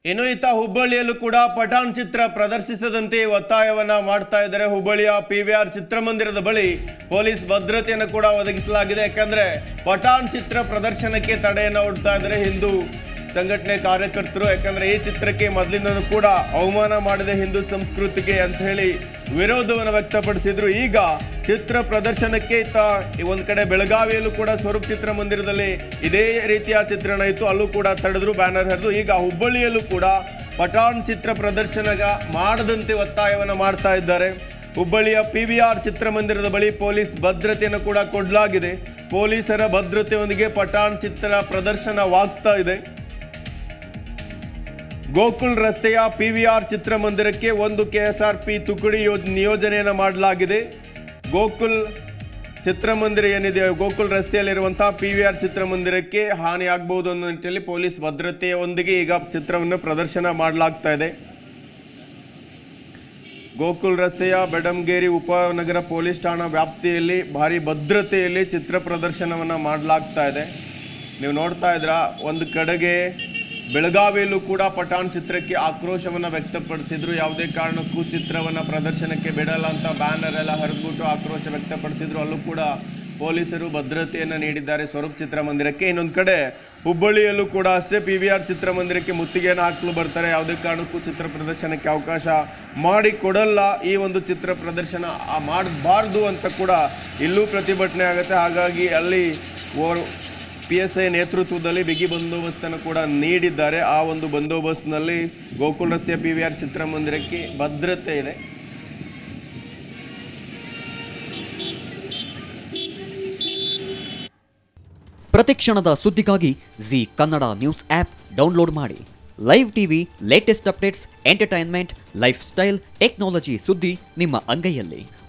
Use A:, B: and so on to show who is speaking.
A: ಇನ್ನು ಇತ್ತ ಹುಬ್ಬಳ್ಳಿಯಲ್ಲೂ ಕೂಡ ಪಠಾಣ್ ಚಿತ್ರ ಪ್ರದರ್ಶಿಸದಂತೆ ಒತ್ತಾಯವನ್ನ ಮಾಡ್ತಾ ಇದ್ದಾರೆ ಹುಬ್ಬಳ್ಳಿಯ ಪಿ ವಿ ಆರ್ ಚಿತ್ರಮಂದಿರದ ಬಳಿ ಪೊಲೀಸ್ ಭದ್ರತೆಯನ್ನು ಕೂಡ ಒದಗಿಸಲಾಗಿದೆ ಯಾಕಂದ್ರೆ ಪಠಾಣ್ ಚಿತ್ರ ಪ್ರದರ್ಶನಕ್ಕೆ ತಡೆಯನ್ನು ಒಡ್ತಾ ಇದ್ದಾರೆ ಹಿಂದೂ ಸಂಘಟನೆ ಕಾರ್ಯಕರ್ತರು ಯಾಕಂದ್ರೆ ಈ ಚಿತ್ರಕ್ಕೆ ಮೊದಲಿಂದನೂ ಕೂಡ ಅವಮಾನ ಮಾಡಿದೆ ಹಿಂದೂ ಸಂಸ್ಕೃತಿಗೆ ಅಂತ ಹೇಳಿ ವಿರೋಧವನ್ನು ವ್ಯಕ್ತಪಡಿಸಿದ್ರು ಈಗ ಚಿತ್ರ ಪ್ರದರ್ಶನಕ್ಕೆ ಇತ್ತ ಈ ಒಂದ್ ಕಡೆ ಬೆಳಗಾವಿಯಲ್ಲೂ ಕೂಡ ಸ್ವರೂಪ್ ಚಿತ್ರಮಂದಿರದಲ್ಲಿ ಇದೇ ರೀತಿಯ ಚಿತ್ರಣ ಇತ್ತು ಅಲ್ಲೂ ಕೂಡ ತಡೆದ್ರು ಬ್ಯಾನರ್ ಹರಿದು ಈಗ ಹುಬ್ಬಳ್ಳಿಯಲ್ಲೂ ಕೂಡ ಪಠಾಣ್ ಚಿತ್ರ ಪ್ರದರ್ಶನ ಮಾಡದಂತೆ ಒತ್ತಾಯವನ್ನು ಮಾಡ್ತಾ ಇದ್ದಾರೆ ಹುಬ್ಬಳ್ಳಿಯ ಪಿ ವಿ ಆರ್ ಚಿತ್ರಮಂದಿರದ ಬಳಿ ಪೊಲೀಸ್ ಭದ್ರತೆಯನ್ನು ಕೂಡ ಕೊಡಲಾಗಿದೆ ಪೊಲೀಸರ ಭದ್ರತೆಯೊಂದಿಗೆ ಪಠಾಣ್ ಚಿತ್ರ ಪ್ರದರ್ಶನವಾಗ್ತಾ ಇದೆ ಗೋಕುಲ್ ರಸ್ತೆಯ ಪಿ ವಿ ಆರ್ ಚಿತ್ರಮಂದಿರಕ್ಕೆ ಒಂದು ಕೆ ಎಸ್ ಆರ್ ಪಿ ತುಕಡಿ ಯೋಜ್ ನಿಯೋಜನೆಯನ್ನು ಮಾಡಲಾಗಿದೆ ಗೋಕುಲ್ ಚಿತ್ರಮಂದಿರ ಏನಿದೆ ಗೋಕುಲ್ ರಸ್ತೆಯಲ್ಲಿರುವಂತಹ ಪಿ ವಿ ಆರ್ ಚಿತ್ರಮಂದಿರಕ್ಕೆ ಹಾನಿ ಆಗ್ಬಹುದು ಅನ್ನೋ ನಿಟ್ಟಿನಲ್ಲಿ ಪೊಲೀಸ್ ಭದ್ರತೆಯೊಂದಿಗೆ ಈಗ ಚಿತ್ರವನ್ನು ಪ್ರದರ್ಶನ ಮಾಡಲಾಗ್ತಾ ಇದೆ ಗೋಕುಲ್ ರಸ್ತೆಯ ಬೆಡಂಗೇರಿ ಉಪನಗರ ಪೊಲೀಸ್ ಠಾಣಾ ವ್ಯಾಪ್ತಿಯಲ್ಲಿ ಭಾರಿ ಭದ್ರತೆಯಲ್ಲಿ ಚಿತ್ರ ಪ್ರದರ್ಶನವನ್ನು ಮಾಡಲಾಗ್ತಾ ಇದೆ ನೀವು ನೋಡ್ತಾ ಇದ್ರ ಒಂದು ಕಡೆಗೆ ಬೆಳಗಾವಿಯಲ್ಲೂ ಕೂಡ ಪಠಾಣ್ ಚಿತ್ರಕ್ಕೆ ಆಕ್ರೋಶವನ್ನು ವ್ಯಕ್ತಪಡಿಸಿದ್ರು ಯಾವುದೇ ಕಾರಣಕ್ಕೂ ಚಿತ್ರವನ್ನು ಪ್ರದರ್ಶನಕ್ಕೆ ಬಿಡಲ್ಲ ಅಂತ ಬ್ಯಾನರ್ ಎಲ್ಲ ಹರಿದ್ಬಿಟ್ಟು ಆಕ್ರೋಶ ವ್ಯಕ್ತಪಡಿಸಿದ್ರು ಅಲ್ಲೂ ಕೂಡ ಪೊಲೀಸರು ಭದ್ರತೆಯನ್ನು ನೀಡಿದ್ದಾರೆ ಸ್ವರೂಪ್ ಚಿತ್ರಮಂದಿರಕ್ಕೆ ಇನ್ನೊಂದು ಕಡೆ ಹುಬ್ಬಳ್ಳಿಯಲ್ಲೂ ಕೂಡ ಅಷ್ಟೇ ಪಿ ವಿ ಆರ್ ಚಿತ್ರಮಂದಿರಕ್ಕೆ ಮುತ್ತಿಗೆಯನ್ನು ಹಾಕಲು ಬರ್ತಾರೆ ಯಾವುದೇ ಕಾರಣಕ್ಕೂ ಚಿತ್ರ ಪ್ರದರ್ಶನಕ್ಕೆ ಅವಕಾಶ ಮಾಡಿಕೊಡಲ್ಲ ಈ ಒಂದು ಚಿತ್ರ ಪ್ರದರ್ಶನ ಮಾಡಬಾರ್ದು ಅಂತ ಕೂಡ ಇಲ್ಲೂ ಪ್ರತಿಭಟನೆ ಆಗುತ್ತೆ ಹಾಗಾಗಿ ಅಲ್ಲಿ ಓರ್ ಪಿ ಎಸ್ ಐ ನೇತೃತ್ವದಲ್ಲಿ ಬಿಗಿ ಬಂದೋಬಸ್ತನ್ನು ಕೂಡ ನೀಡಿದ್ದಾರೆ ಆ ಒಂದು ಬಂದೋಬಸ್ತ್ನಲ್ಲಿ ಗೋಕುಲ್ ರಸ್ತೆಯ ಪಿ ವಿ ಆರ್ ಚಿತ್ರಮಂದಿರಕ್ಕೆ ಭದ್ರತೆ ಇದೆ
B: ಪ್ರತಿಕ್ಷಣದ ಸುದ್ದಿಗಾಗಿ Zee Kannada news app download ಮಾಡಿ live TV latest updates entertainment lifestyle technology ಸುದ್ದಿ ನಿಮ್ಮ ಅಂಗೈಯಲ್ಲಿ